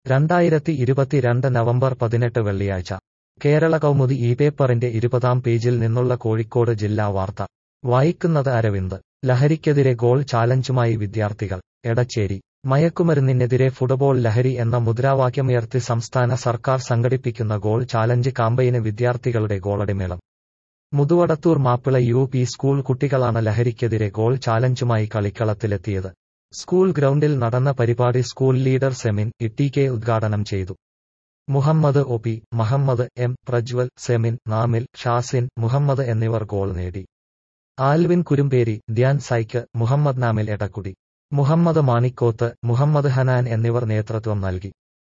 രണ്ടായിരത്തി ഇരുപത്തിരണ്ട് നവംബർ പതിനെട്ട് വെള്ളിയാഴ്ച കേരള കൗമുദി ഈ പേപ്പറിന്റെ ഇരുപതാം പേജിൽ നിന്നുള്ള കോഴിക്കോട് ജില്ലാ വാർത്ത വായിക്കുന്നത് അരവിന്ദ് ലഹരിക്കെതിരെ ഗോൾ ചാലഞ്ചുമായി വിദ്യാർത്ഥികൾ എടച്ചേരി മയക്കുമരുന്നിനെതിരെ ഫുട്ബോൾ ലഹരി എന്ന മുദ്രാവാക്യമുയർത്തി സംസ്ഥാന സർക്കാർ സംഘടിപ്പിക്കുന്ന ഗോൾ ചാലഞ്ച് കാമ്പയിന് വിദ്യാർത്ഥികളുടെ ഗോളടിമേളം Muthuvadathur Mappila U P school കുട്ടികളാണ് ലഹരിക്കെതിരെ ഗോൾ ചാലഞ്ചുമായി കളിക്കളത്തിലെത്തിയത് സ്കൂൾ ഗ്രൗണ്ടിൽ നടന്ന പരിപാടി school leader Semin Itty K ഉദ്ഘാടനം ചെയ്തു Muhammad O P Muhammad M Prajwal Semin Namil Shazin Muhammad എന്നിവർ ഗോൾ നേടി ആൽവിൻ കുരുമ്പേരി ധ്യാൻ സൈക്ക് മുഹമ്മദ് നാമിൽ എടക്കുടി മുഹമ്മദ് മാണിക്കോത്ത് മുഹമ്മദ് ഹനാൻ എന്നിവർ നേതൃത്വം നൽകി